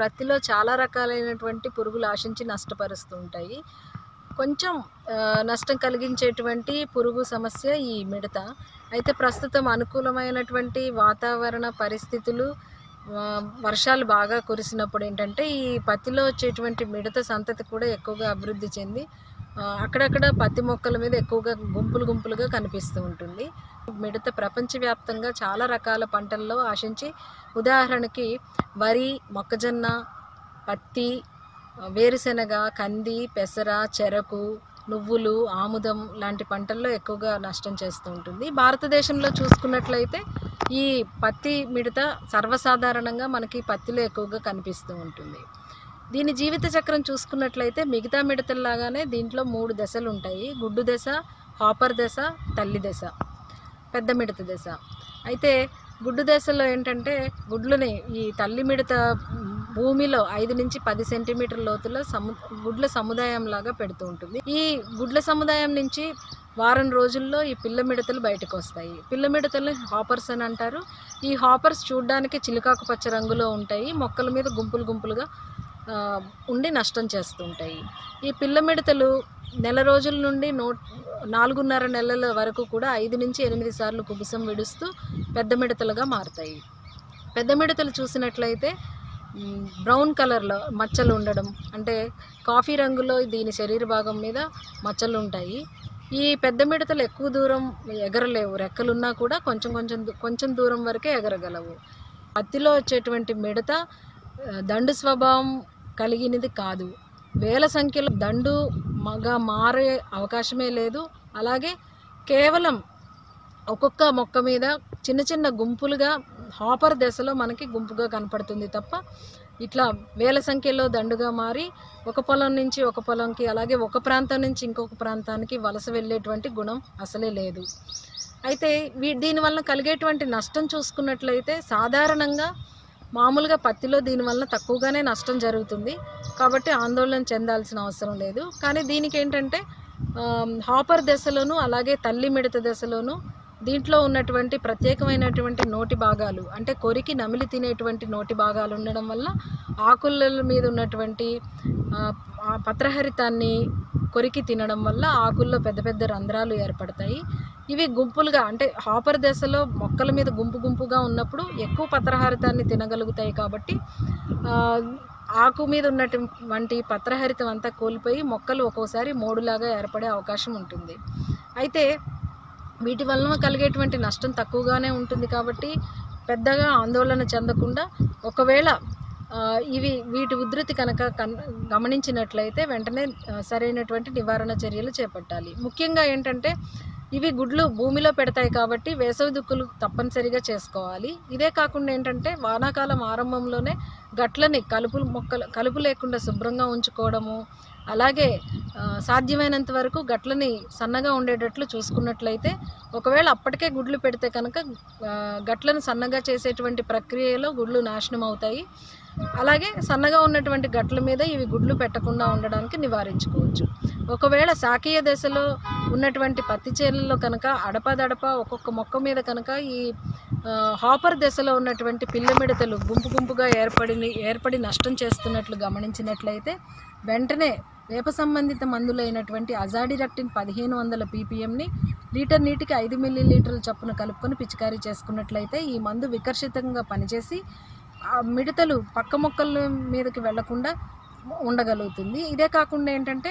ప్రత్తిలో చాలా రకాలైనటువంటి పురుగులు ఆశించి నష్టపరుస్తూ ఉంటాయి కొంచెం ఆ, నష్టం కలిగించేటువంటి పురుగు సమస్య ఈ మిడత అయితే ప్రస్తుతం అనుకూలమైనటువంటి వాతావరణ పరిస్థితులు ఆ, వర్షాలు బాగా కురిసినప్పుడు ఏంటంటే ఈ పత్తిలో వచ్చేటువంటి మిడత సంతతి కూడా ఎక్కువగా అభివృద్ధి చెంది ఆ, అక్కడక్కడ పత్తి మొక్కల మీద ఎక్కువగా గుంపులు గుంపులుగా కనిపిస్తూ ఉంటుంది మిడత ప్రపంచవ్యాప్తంగా చాలా రకాల పంటల్లో ఆశించి ఉదాహరణకి వరి మొక్కజొన్న పత్తి ఆ, వేరుశెనగ కంది పెసర చెరకు నువ్వులు ఆముదం లాంటి పంటల్లో ఎక్కువగా నష్టం చేస్తూ ఉంటుంది భారతదేశంలో చూసుకున్నట్లయితే ఈ పత్తి మిడత సర్వసాధారణంగా మనకి పత్తిలో ఎక్కువగా కనిపిస్తూ ఉంటుంది దీని జీవిత చక్రం చూసుకున్నట్లయితే మిగతా మిడతల్లాగానే దీంట్లో మూడు దశలు ఉంటాయి గుడ్డు దశ హాపర్ దశ తల్లి దశ పెద్ద మిడత దశ అయితే గుడ్డు దశలో ఏంటంటే గుడ్లని ఈ తల్లి మిడత భూమిలో ఐదు నుంచి పది సెంటీమీటర్ల లోతులో సము గుడ్ల సముదాయం లాగా పెడుతూ ఉంటుంది ఈ గుడ్ల సముదాయం నుంచి వారం రోజుల్లో ఈ పిల్ల మిడతలు బయటకు వస్తాయి పిల్ల మిడతల్ని హాపర్స్ అని అంటారు ఈ హాపర్స్ చూడడానికి చిలుకాకు పచ్చ రంగులో ఉంటాయి మొక్కల మీద గుంపులు గుంపులుగా ఆ, ఉండి నష్టం చేస్తూ ఉంటాయి ఈ పిల్ల మిడతలు నెల రోజుల నుండి నో నాలుగున్నర నెలల వరకు కూడా ఐదు నుంచి ఎనిమిది సార్లు కుబుసం విడుస్తూ పెద్ద మిడతలుగా మారుతాయి పెద్ద మిడతలు చూసినట్లయితే మ్, బ్రౌన్ కలర్లో మచ్చలు ఉండడం అంటే కాఫీ రంగులో దీని శరీర భాగం మీద మచ్చలు ఉంటాయి ఈ పెద్ద మిడతలు ఎక్కువ దూరం ఎగరలేవు రెక్కలున్నా కూడా కొంచెం కొంచెం దూ- కొంచెం దూరం వరకే ఎగరగలవు పత్తిలో వచ్చేటువంటి మిడత ఆ, దండు స్వభావం కలిగినది కాదు వేల సంఖ్యలో దండు మగ మారే అవకాశమే లేదు అలాగే కేవలం ఒక్కొక్క మొక్క మీద చిన్న చిన్న గుంపులుగా హాపర్ దశలో మనకి గుంపుగా కనపడుతుంది తప్ప ఇట్లా వేల సంఖ్యలో దండుగా మారి ఒక పొలం నుంచి ఒక పొలంకి అలాగే ఒక ప్రాంతం నుంచి ఇంకొక ప్రాంతానికి వలస వెళ్ళేటువంటి గుణం అసలే లేదు అయితే వీ దీనివల్ల కలిగేటువంటి నష్టం చూసుకున్నట్లయితే సాధారణంగా మామూలుగా పత్తిలో దీనివల్ల తక్కువగానే నష్టం జరుగుతుంది కాబట్టి ఆందోళన చెందాల్సిన అవసరం లేదు కానీ దీనికి ఏంటంటే ఆమ్, హాపర్ దశలోను అలాగే తల్లి మిడత దశలోను దీంట్లో ఉన్నటువంటి ప్రత్యేకమైనటువంటి నోటి భాగాలు అంటే కొరికి నమిలి తినేటువంటి నోటి భాగాలు ఉండడం వల్ల ఆకుల మీద ఉన్నటువంటి ఆ, ఆ పత్రహరితాన్ని కొరికి తినడం వల్ల ఆకుల్లో పెద్ద పెద్ద రంధ్రాలు ఏర్పడతాయి ఇవి గుంపులుగా అంటే హాపర్ దశలో మొక్కల మీద గుంపు గుంపుగా ఉన్నప్పుడు ఎక్కువ పత్రహారితాన్ని తినగలుగుతాయి కాబట్టి ఆ, ఆకు మీద ఉన్నటువంటి పత్రహరితం అంతా కోల్పోయి మొక్కలు ఒక్కోసారి మోడులాగా ఏర్పడే అవకాశం ఉంటుంది అయితే వీటి వలన కలిగేటువంటి నష్టం తక్కువగానే ఉంటుంది కాబట్టి పెద్దగా ఆందోళన చెందకుండా ఒకవేళ ఆ, ఇవి వీటి ఉధృతి కనుక కన్ గమనించినట్లయితే వెంటనే ఆ, సరైనటువంటి నివారణ చర్యలు చేపట్టాలి ముఖ్యంగా ఏంటంటే ఇవి గుడ్లు భూమిలో పెడతాయి కాబట్టి వేసవి దుక్కులు తప్పనిసరిగా చేసుకోవాలి ఇదే కాకుండా ఏంటంటే వానాకాలం ఆరంభంలోనే గట్లని కలుపు మొక్కలు కలుపు లేకుండా శుభ్రంగా ఉంచుకోవడము అలాగే ఆ, సాధ్యమైనంత వరకు గట్లని సన్నగా ఉండేటట్లు చూసుకున్నట్లయితే ఒకవేళ అప్పటికే గుడ్లు పెడితే కనుక ఆ, గట్లను సన్నగా చేసేటువంటి ప్రక్రియలో గుడ్లు నాశనం అవుతాయి అలాగే సన్నగా ఉన్నటువంటి గట్ల మీద ఇవి గుడ్లు పెట్టకుండా ఉండడానికి నివారించుకోవచ్చు ఒకవేళ శాకీయ దశలో ఉన్నటువంటి పత్తి చేనుల్లో కనుక అడపదడప ఒక్కొక్క మొక్క మీద కనుక ఈ ఆ, హాపర్ దశలో ఉన్నటువంటి పిల్ల మిడతలు గుంపు గుంపుగా ఏర్పడి ఏర్పడి నష్టం చేస్తున్నట్లు గమనించినట్లయితే వెంటనే వేప సంబంధిత మందులైనటువంటి అజాడిరక్టిన్ పదిహేను వందల పీపీఎంని లీటర్ నీటికి ఐదు మిల్లీ లీటర్ల చొప్పున కలుపుకొని పిచికారీ చేసుకున్నట్లయితే ఈ మందు వికర్షితంగా పనిచేసి ఆ మిడతలు పక్క మొక్కల మీదకి వెళ్లకుండా ఉండగలుగుతుంది ఇదే కాకుండా ఏంటంటే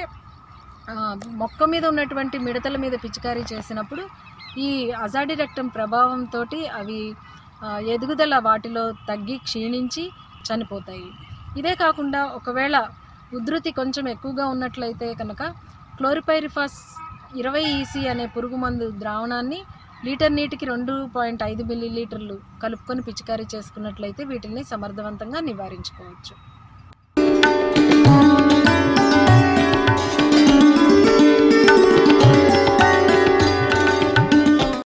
ఆ, మొక్క మీద ఉన్నటువంటి మిడతల మీద పిచికారీ చేసినప్పుడు ఈ అజాడి రక్తం ప్రభావంతో అవి ఆ, ఎదుగుదల వాటిలో తగ్గి క్షీణించి చనిపోతాయి ఇదే కాకుండా ఒకవేళ ఉధృతి కొంచెం ఎక్కువగా ఉన్నట్లయితే కనుక క్లోరిపైరిఫాస్ ఇరవై ఈసీ అనే పురుగు మందు ద్రావణాన్ని లీటర్ నీటికి రెండు పాయింట్ ఐదు మిల్లీ లీటర్లు కలుపుకొని పిచికారీ చేసుకున్నట్లయితే వీటిని సమర్థవంతంగా నివారించుకోవచ్చు